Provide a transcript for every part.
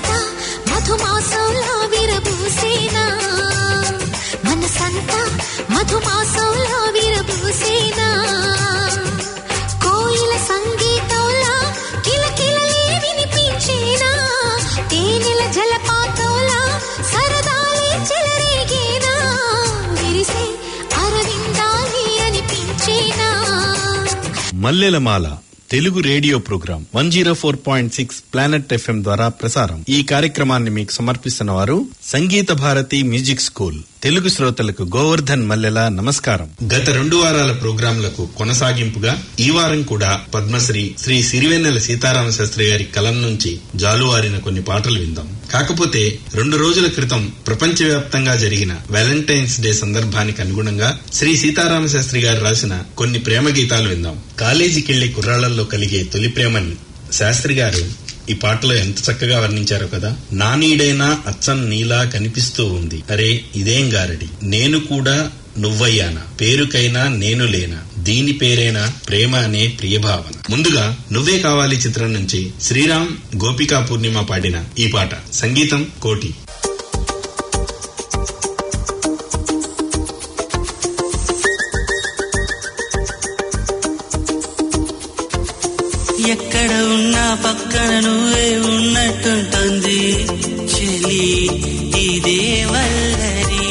మనసంతా మధుమాసంలా విరబూసేనా మనసంతా మధుమాసంలా విరబూసేనా కోయిల సంగీతంలా కిలకిలలే వినిపించేనా తేనెల జలపాతంలా సరదాలే చెలరేగేనా విరిసే అరవిందాలి అనిపించేనా మల్లెలమాల Telugu radio program one zero four point six Planet FM ద్వారా ప్రసారం ఈ కార్యక్రమాన్ని మీకు సమర్పిస్తున్న వారు సంగీత భారతి మ్యూజిక్ స్కూల్ తెలుగు శ్రోతలకు గోవర్ధన్ మల్లెల నమస్కారం గత రెండు వారాల ప్రోగ్రాంలకు కొనసాగింపుగా ఈ వారం కూడా పద్మశ్రీ శ్రీ సిరివెన్నెల సీతారామ శాస్త్రి గారి కలం నుంచి జాలువారిన కొన్ని పాటలు విందాం కాకపోతే రెండు రోజుల క్రితం ప్రపంచవ్యాప్తంగా జరిగిన వ్యాలంటైన్స్ డే సందర్భానికి అనుగుణంగా శ్రీ సీతారామ శాస్త్రి గారు రాసిన కొన్ని ప్రేమ గీతాలు విందాం కాలేజీకెళ్లే కుర్రాళ్లలో కలిగే తొలి ప్రేమని శాస్త్రి గారు ఈ పాటలో ఎంత చక్కగా వర్ణించారో కదా నా నీడైనా అచ్చం నీలా కనిపిస్తూ ఉంది అరే ఇదేం గారడి నేను కూడా నువ్వయ్యానా పేరుకైనా నేను లేనా దీని పేరేనా ప్రేమ అనే ప్రియభావన ముందుగా నువ్వే కావాలి చిత్రం నుంచి శ్రీరామ్ గోపికా పూర్ణిమ పాడిన ఈ పాట సంగీతం కోటి ఎక్కడ ఉన్నా పక్కన నువ్వే ఉన్నట్టుంటుంది చెలి ఇదే వల్లరి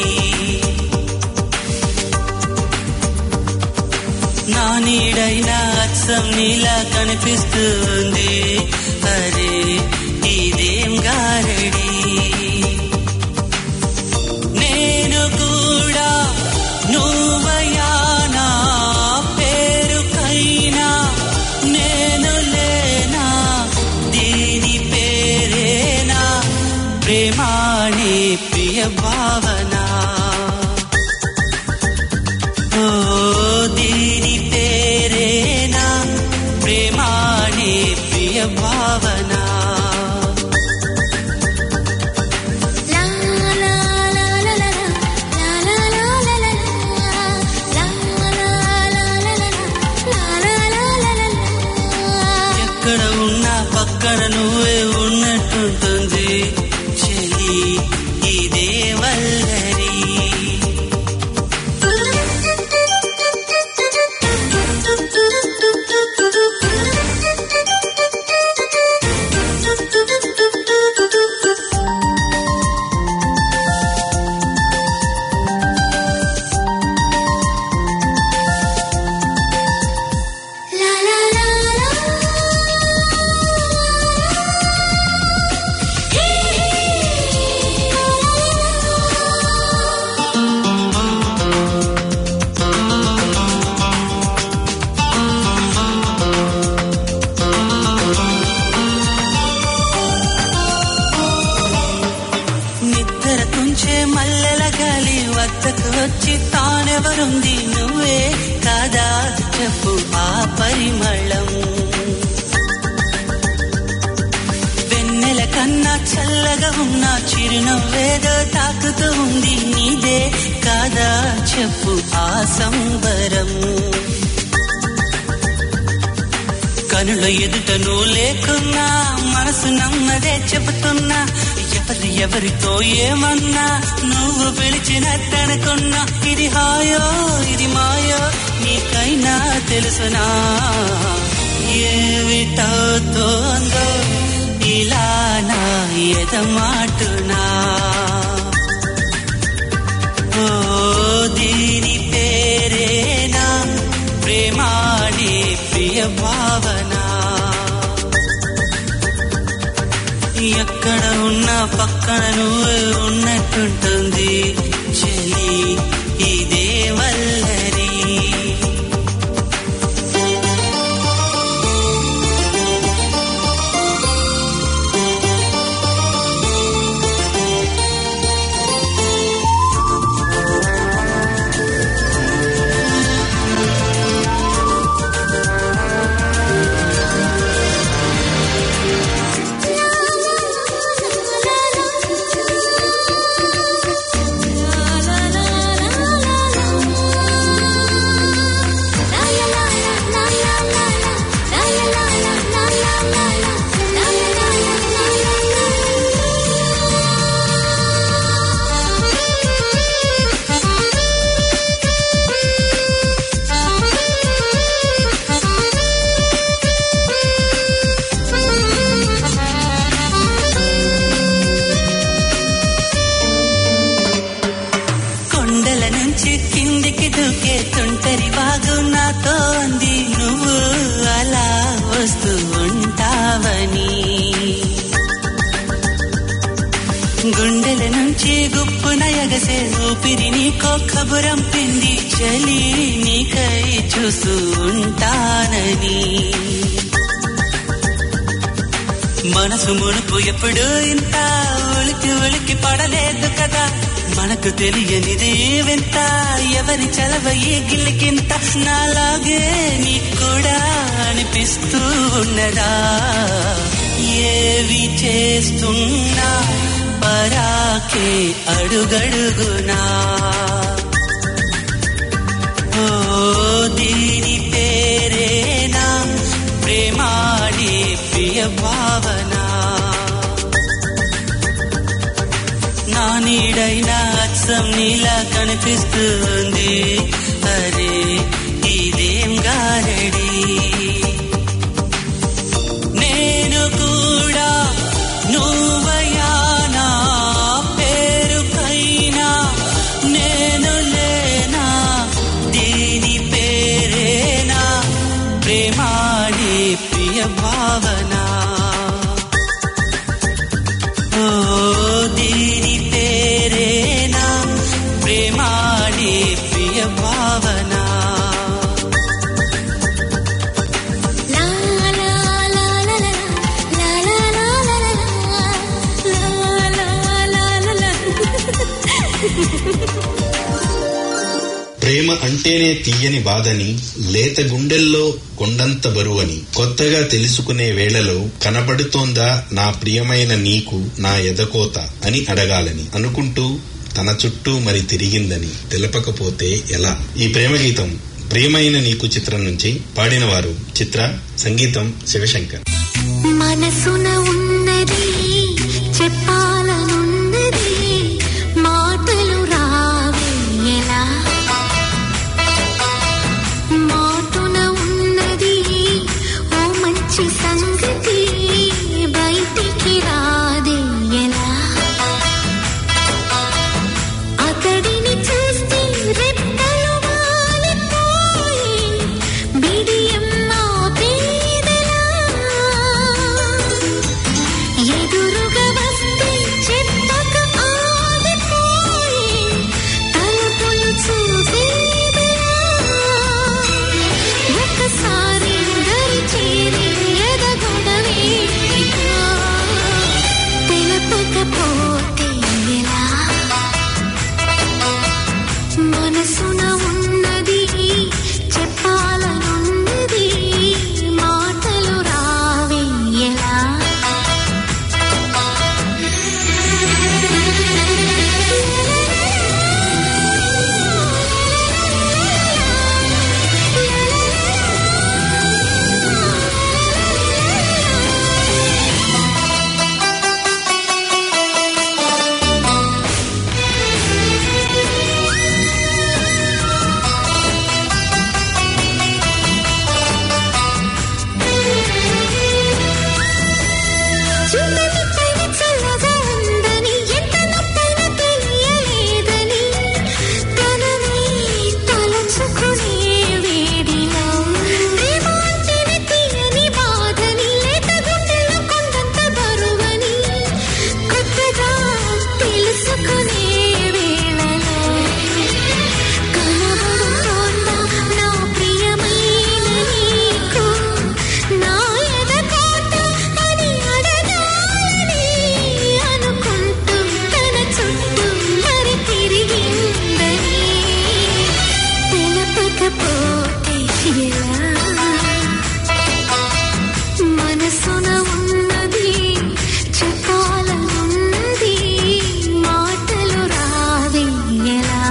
నా నీడైనా అచ్చం నీలా కనిపిస్తుంది అరే ఇదేం గారడి నేను కూడా నువ్వయానా పేరుకైనా నేను లేనా దీని పేరేనా ప్రేమాణి ప్రియ భావన ఓ దీని పేరేనా ప్రేమాణి ప్రియ భావన La la la la la la la la la la la la la la la la ఎక్కడ ఉన్నా పక్కన నువ్వే ఉన్నట్టుంటుంది చెలి ఇదే వల్లరి La la la la నిద్ర తుంచే మల్లెల గాలి వద్దకు వచ్చి తానెవరుంది నువ్వే కాదా చెప్పు ఆ పరిమళం వెన్నెల కన్నా చల్లగా ఉన్న చిరునవ్వేదో తాకుతూ ఉంది నీదే కాదా చెప్పు ఆ సంబరం కనుల ఎదుట నువ్వు లేకున్నా మనసు నమ్మదే చెబుతున్నా ఎవరు ఎవరితో ఏమన్నా నువ్వు పిలిచినట్టనుకున్నా ఇది హాయో ఇది మాయో నీకైనా తెలుసునా ఏమిటవుతోందో ఇలా నా ఎదమాటునా ఓ దీని పేరేనా ప్రేమాడి ప్రియ భావన ఎక్కడ ఉన్నా పక్కన నువ్వే ఉన్నట్టుంటుంది చెలి ఇదే వల్లరి la la la వచ్చి గుప్పున ఎగసే ఊపిరి నీకో కబురం పిండి చలి నీకై చూస్తూ ఉంటానని మనసు మునుపు ఎప్పుడు ఇంత ఉలికి ఉలికి పడలేదు కదా మనకు తెలియనిది వింత ఎవరి చలవ ఈ గిల్లికింత నాలాగే నీకు కూడా అనిపిస్తూ ఉన్నదా ఏవి చేస్తున్నా పరాకే అడుగడుగునా ఓ దీని పేరేనా ప్రేమాడే ప్రియ భావన నా నీడైన అచ్చం నీలా కనిపిస్తుంది అరే ఇదేం గారడి నేను కూడా నువ్వయానా పేరుకైనా నేను లేనా దీని పేరేనా ప్రేమాడే ప్రియ భావన ఓ దీని పేరేనా ప్రేమాడే ప్రియ భావన లా లా లా లా లా లా లా లా లా లా లా లా ప్రేమ అంటేనే తీయని బాధని లేత గుండెల్లో కొండంత బరువని కొత్తగా తెలుసుకునే వేళలో కనబడుతోందా నా ప్రియమైన నీకు నా ఎదకోత అని అడగాలని అనుకుంటూ తన చుట్టూ మరి తిరిగిందని తెలపకపోతే ఎలా ఈ ప్రేమ గీతం ప్రియమైన నీకు చిత్రం నుంచి పాడినవారు చిత్ర సంగీతం శివశంకర్ మనసున ఉన్నది చెప్పాలనున్నది మాటలు రావేలా మాటున ఉన్నది ఓ మంచి సంగతి బయటికి రాదే ఎలా అతడిని చూస్తే రెప్పలు వాలిపోయి బిడియం ఆపేదెలా? ఎదురుగా వస్తే చెప్పక ఆగిపోయి తలుపులు చూసేదెలా? ఒకసారి దరి చేరి ఎదగొడవేదిగా తెలపకపోతే ఎలా మనసున ఉన్నది చెప్పాలనున్నది మాటలు రావే ఎలా చూడని పైన చల్లగా ఉందని ఎంత నొప్పైనా తెలియలేదని తనని తలచుకునే వేడిలో ప్రేమ అంటేనే తీయని బాధని లేత గుండెలో కొండంత బరువని కొత్తగా తెలుసుకునే వేళలో కనబడుతోందా నా ప్రియమైన నీకు నా ఎదకోట అని అడగాలని అనుకుంటూ తన చుట్టూ మరి తిరిగిందని తెలపకపోతే ఎలా మనసున ఉన్నది చెప్పాలనున్నది మాటలు రావే ఎలా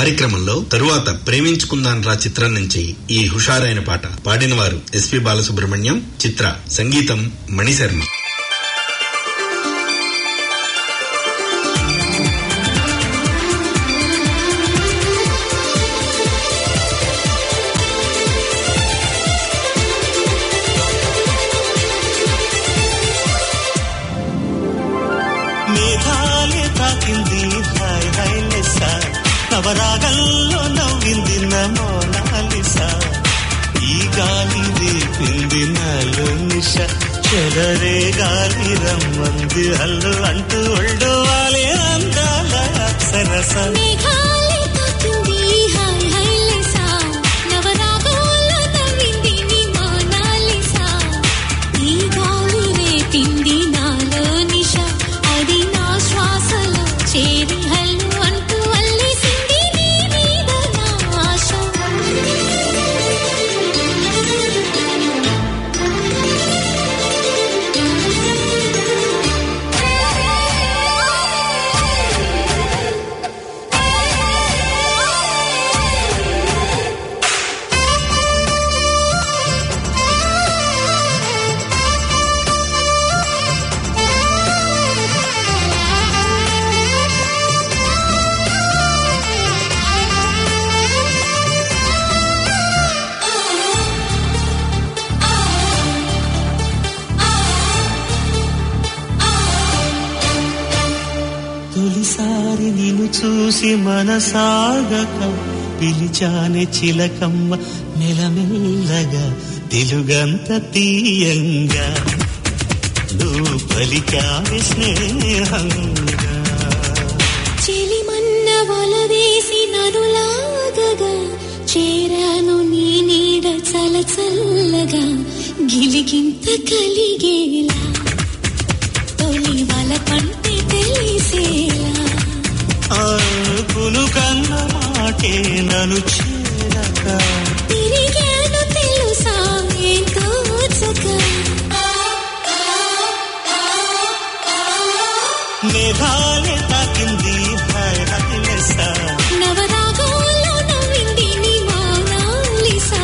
కార్యక్రమంలో తరువాత ప్రేమించుకుందాన్ రా చిత్రం నుంచి ఈ హుషారైన పాట పాడిన వారు ఎస్పి బాలసుబ్రహ్మణ్యం చిత్ర సంగీతం మణిశర్మ మేఘాలే తాకింది హాయ్ హాయ్ లెస్సా నవరాగల్లో నవ్వింది నమోనాలిసా ఈ గాలి రేపింది నాలో నిష చెలరే గాలి రమ్మంది హల్లు అంటూ ఒళ్ళు వాలి అందాల సరస మేఘాలే తాకింది హాయ్ హై లెసా నవరాగంలో నవ్వింది నీ మోనాలిసా ఈ గాలి రేపింది నాలో నిష అది నా శ్వాసలో చేరి హల్లు అంటూ అల్లేసింది నీ మీద నా ఆశ తొలిసారి నిన్ను చూసి మనసాగక పిలిచానే చిలకమ్మ మెలమెల్లగా తెలుగంత తీయంగా నువ్వు పలికావి స్నేహంగా చెలిమన్న వల వేసి నరులాగగా చేరాను నీ నీడ చల చల్లగా గిలిగింత కలిగేలా తొలి వల పంటే తెలిసేలా ఆకును కన్న మాటే నన్ను చేరక తిరిగాను తెలుసా ఎంతో మేఘాలే తాకింది హాయ్ హాయ్ లెస్సా నవరాగంలో నవ్వింది నీ మోనాలిసా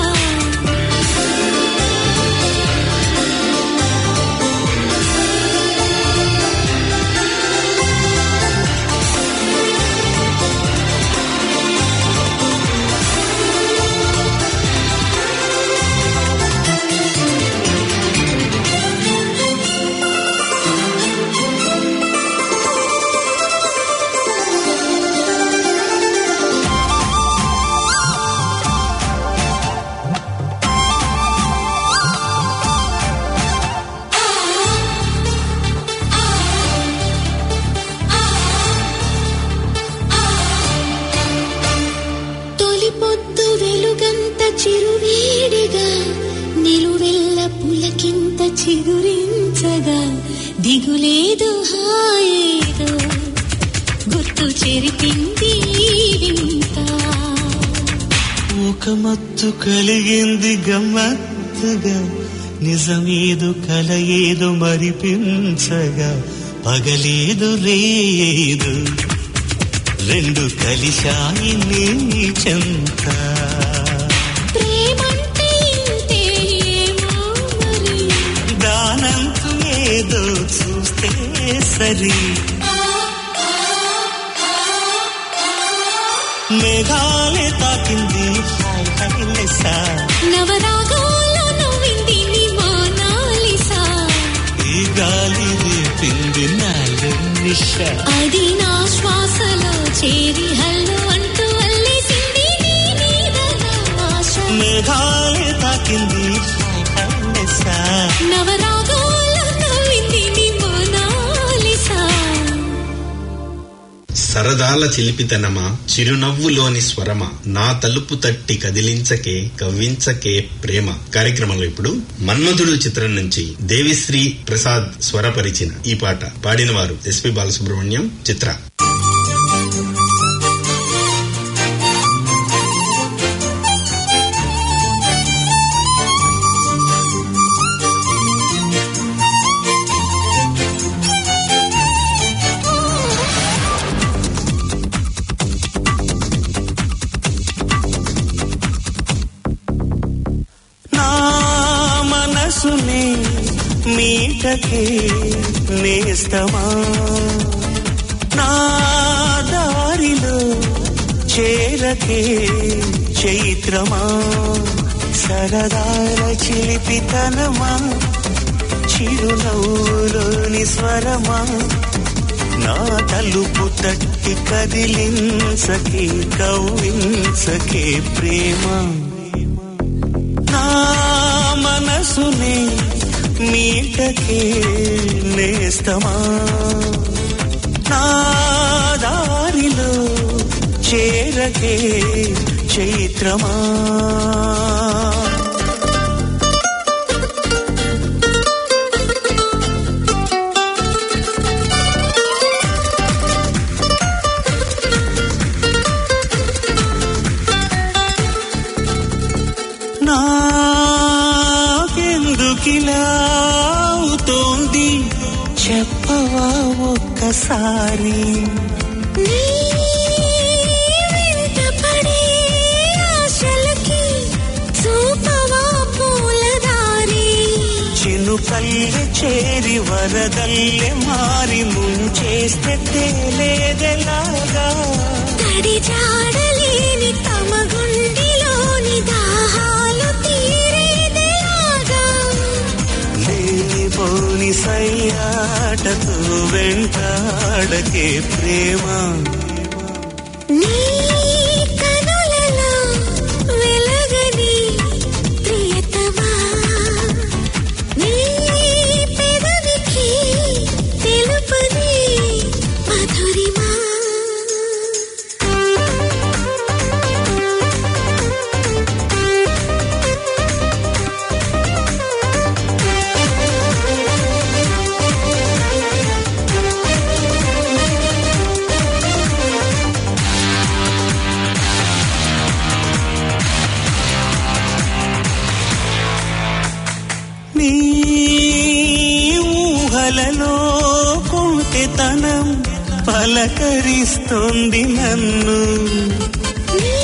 తొలి పొద్దు వెలుగంత చిరువేడిగా నిలువెల్ల పులకింత చిగురించగా దిగులేదు హాయేదో గుర్తు చెరిపింది ఈ వింత ఒక మత్తు కలిగింది గమ్మత్తుగా నిజమేదు కల ఏదో మరిపించగా పగలేదు రేదు రెండు కలిశాయి నీ చెంత ప్రేమంటే ఇంతే ఏమో మరి దానంతు ఏదో చూస్తే సరి మేఘాలే తాకింది హాయ్ హాయ్ లెస్సా నవరాగంలో నవ్వింది నీ మోనాలిసా ఈ గాలి రేపింది నాలో నిష అది నా శ్వాసలో చేరి హల్లు అంటూ అల్లేసింది నీ మీద నా ఆశ మేఘాలే తాకింది హాయ్ హాయ్ లెస్సా నవరాగంలో నవ్వింది నీ మోనాలిసా సరదాల చిలిపితనమా చిరునవ్వులోని స్వరమా నా తలుపు తట్టి కదిలించకే కవ్వించకే ప్రేమ కార్యక్రమంలో ఇప్పుడు మన్మధుడు చిత్రం నుంచి దేవిశ్రీ ప్రసాద్ స్వరపరిచిన ఈ పాట పాడిన వారు ఎస్పి బాలసుబ్రహ్మణ్యం చిత్ర మీటకే నేస్తమా నా దారిలో చేరకే చైత్రమా సరదాల చిలిపితనమా చిరునవ్వులోని స్వరమా నా తలుపు తట్టి కదిలించకే కవ్వించకే ప్రేమ నా మనసునే మీటకే నేస్తమా నా దారిలో చేరకే చైత్రమా నాకెందుకిలా అవుతోంది చెప్పవా ఒక్కసారి నీ వెంటపడే ఆశలకి చూపవా పూలదారి చినుకల్లె చేరి వరదల్లె మారి ముంచేస్తే తేలేదెలాగా తడి జాడలేని తమ గుండెలోని దాహాలు తీరేదెలాగా లేనిపోని సయ్యాటతో వెంటాడకే ప్రేమ నీ కనులలో వెలగని ప్రియతమా నీ పెదవికి తెలుపని మధురిమా నీ ఊహలలో కొంటెతనం పలకరిస్తోంది నన్ను నీ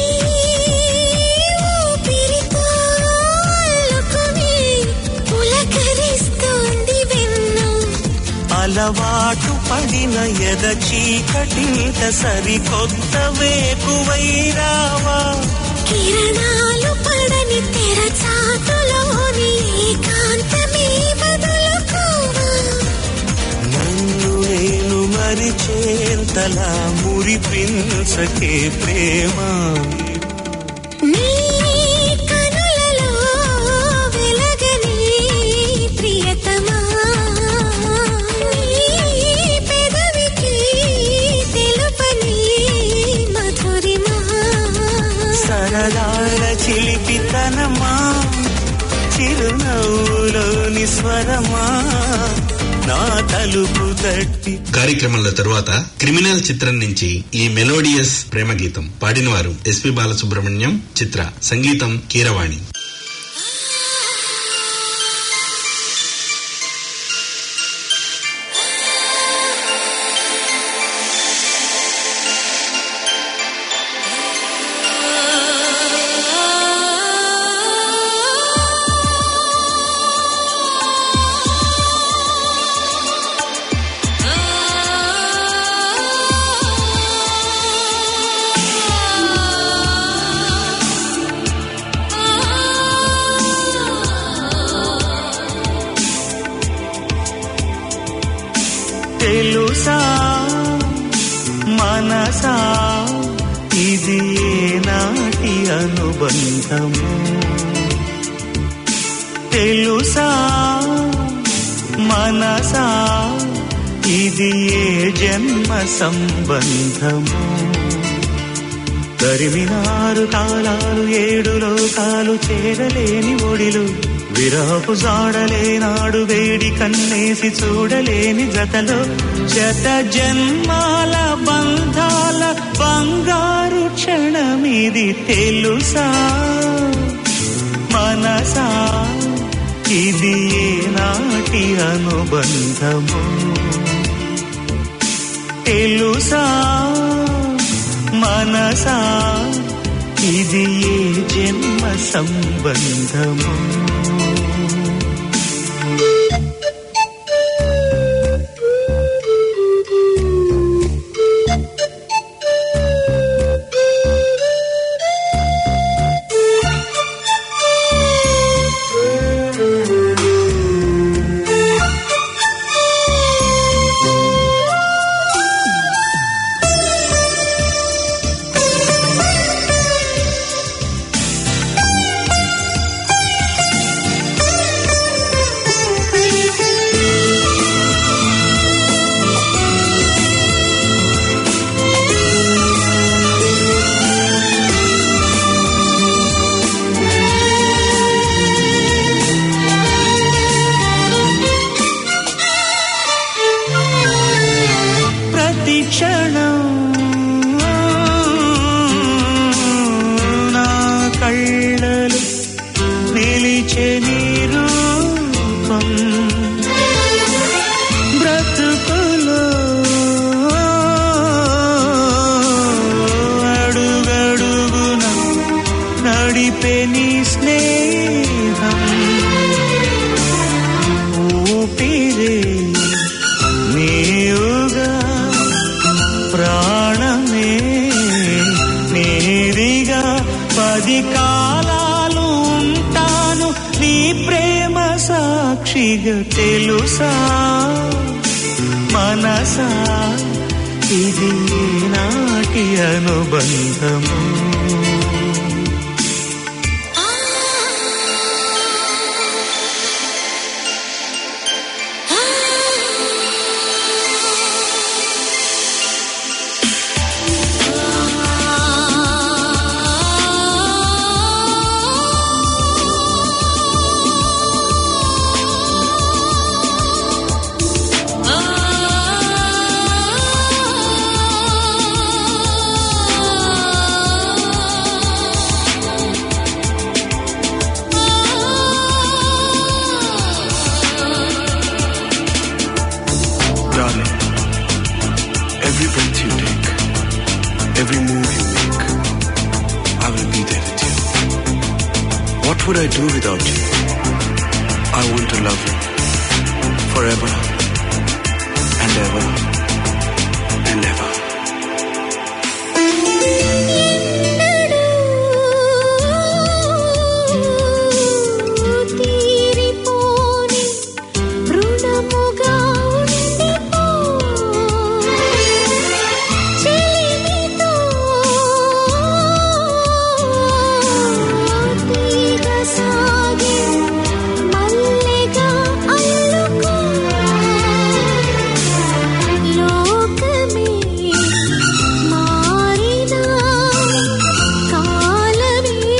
ఊపిరితో అల్లుకుని పులకరిస్తోంది వెన్ను అలవాటు పడిన ఎద చీకటింట సరికొత్త వేకువైరావా కిరణాలు పడని తెర చాటులోని ఏకాంతమే బదులుకోవా నన్ను నేను మరిచేంతలా మురిపించకే ప్రేమ నీ కనులలో వెలగని ప్రియతమా నీ పెదవికి తెలుపని మధురిమా సరదాల చిలిపితనమా చిరునవ్వులోని స్వరమా నా తలుపు తట్టి కార్యక్రమంలో తరువాత క్రిమినల్ చిత్రం నుంచి ఈ మెలోడియస్ ప్రేమ గీతం పాడినవారు ఎస్పి బాలసుబ్రహ్మణ్యం చిత్ర సంగీతం కీరవాణి తెలుసా మనసా ఇది నాటి అనుబంధము తెలుసా మనసా ఇది ఏ జన్మ సంబంధము తరిమినారు కాలాలు ఏడు లోకాలు చేరలేని ఒడిలు విరహపు జాడలేనాడు వేడి కన్నేసి చూడలేని జతలో శత జన్మాల బంధాల బంగారు క్షణమిది తెలుసా మనసా ఇది ఏనాటి అనుబంధము తెలుసా మనసా ఇది ఏ జన్మ సంబంధము క్షణం నా కళ్ళలు నిలిచే నీ రూపం బ్రతుకులో అడుగడుగున నడిపే నీ స్నేహం ఊపిరే నీవుగా ప్రాణమే నీదిగా పది కాలాలు ఉంటాను నీ ప్రేమ సాక్షిగా తెలుసా మనసా ఇది నాటి అనుబంధము Darling, every breath you take, every move you make, I will be there with you. What would I do without you? I want to love you forever and ever and ever. తీరిపోని రుణముగా ఉండిపో చెలిమితో తీగ సాగి మల్లెగా అల్లుకో లోకమే మారినా కాలమే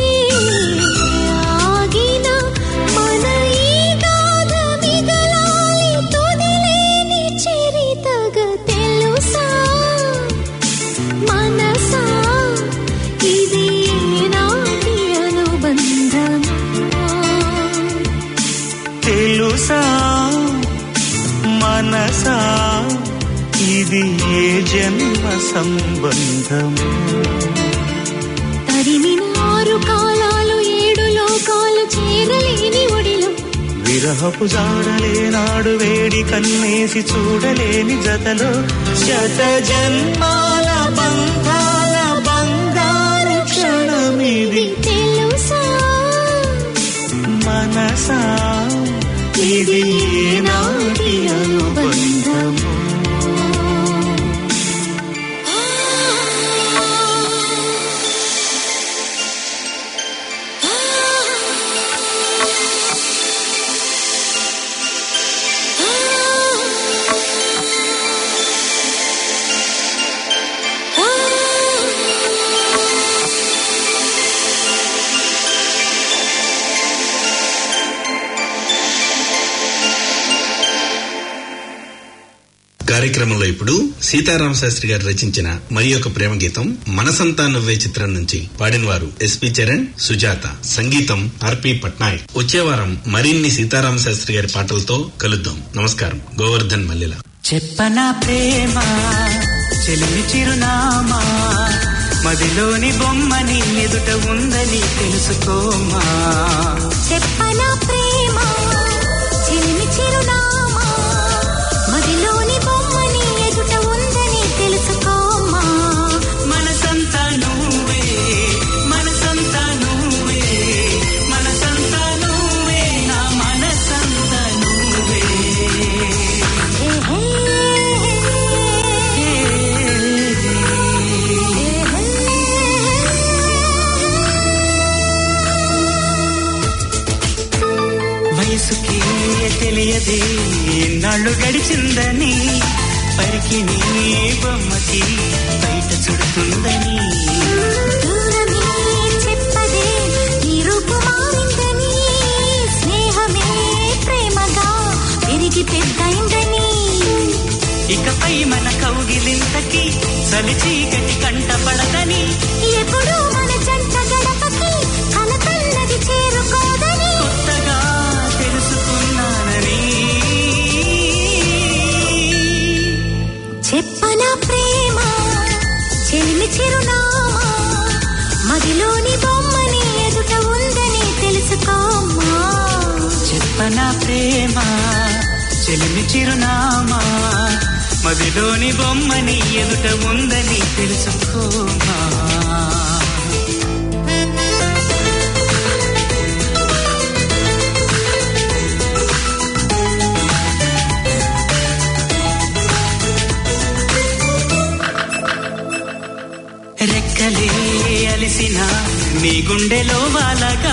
ఆగినా మన ఈ గాథ మిగలాలి తుదిలేని చరితగా తెలుసా మనసా ఇది నాటి అనుబంధం తెలుసా మనసా ఇది ఏ జన్మ సంబంధము తరిమిన ఆరు కాలాలు ఏడు లోకాలు చేరలేని ఒడిలో విరహపు జాడలేనాడు వేడి కన్నేసి చూడలేని జతలో శత జన్మాల బంధాల బంగారు క్షణమిది తెలుసా మనసా ఇది నాటి అనుబంధము కార్యక్రమంలో ఇప్పుడు సీతారామ శాస్త్రి గారు రచించిన మరి ఒక ప్రేమ గీతం మనసంతా నువ్వే చిత్రం నుంచి పాడినవారు ఎస్పి చరణ్ సుజాత సంగీతం ఆర్పి పట్నాయక్ వచ్చే వారం మరిన్ని సీతారామ శాస్త్రి గారి పాటలతో కలుద్దాం నమస్కారం గోవర్ధన్ మల్లెల చెప్పనా ప్రేమ చెలిమి చిరునామా మదిలోని బొమ్మని ఎదుట ఉందని తెలుసుకోమా చెప్పన ప్రేమ చిలిమి చిరునామా మదిలోని బొమ్మని ఎదుట ఉందని తెలుసుకోమా మనసంతా నువ్వే మనసంతా నువ్వే మనసంతా నువ్వే నా మనసంతా నువ్వే వయసుకి తెలియదే నాళ్ళు గడిచిందని పరికి నీ బొమ్మకి బయట చుడుతుందని దూరమే చెప్పదే నీ రూపు మారిందని స్నేహమే ప్రేమగా పెరిగి పెద్దయిందని ఇకపై మన కౌగిలింతకి చలి చీకటి కంట పడదని ఎప్పుడూ మన జంట గడపకి కలకన్నది చేరుకోదని కొత్తగా తెలుసుకున్నానని చెప్పన ప్రేమ చెలిమి చిరునామా మదిలోని బొమ్మని ఎదుట ఉందని తెలుసుకోమ్మా చెప్పన ప్రేమ చెలిమి చిరునామా మదిలోని బొమ్మని ఎదుట ఉందని తెలుసుకోమా రెక్కలే అలిసిన నీ గుండెలో వాలగా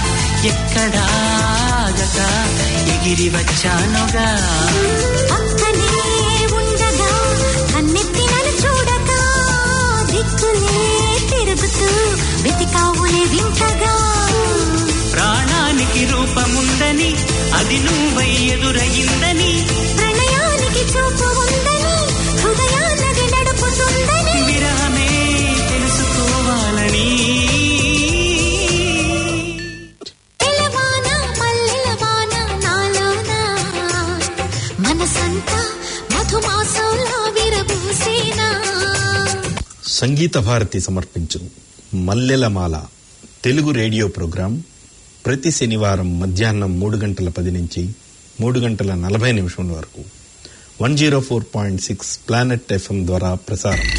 ఎక్కడాగక ఎగిరి వచ్చానుగా పక్కనే ఉండగా కన్నెత్తి నన్ను చూడగా దిక్కులే తిరుగుతూ వెతికావులే వింతగా ప్రాణానికి రూపముందని అది నువ్వై ఎదురయిందని ప్రణయానికి చూపు ఉందని హృదయాన్నది నడుపుతుందని విరహమే తెలుసుకోవాలని తెలవాన మల్లెలవాన నాలోన మనసంతా మధుమాసంలా విరబూసేనా సంగీత భారతి సమర్పించు మల్లెలమాల తెలుగు రేడియో ప్రోగ్రాం ప్రతి శనివారం మధ్యాహ్నం మూడు గంటల పది నుంచి మూడు గంటల నలభై నిమిషం వరకు one zero four point six Planet FM ద్వారా ప్రసారం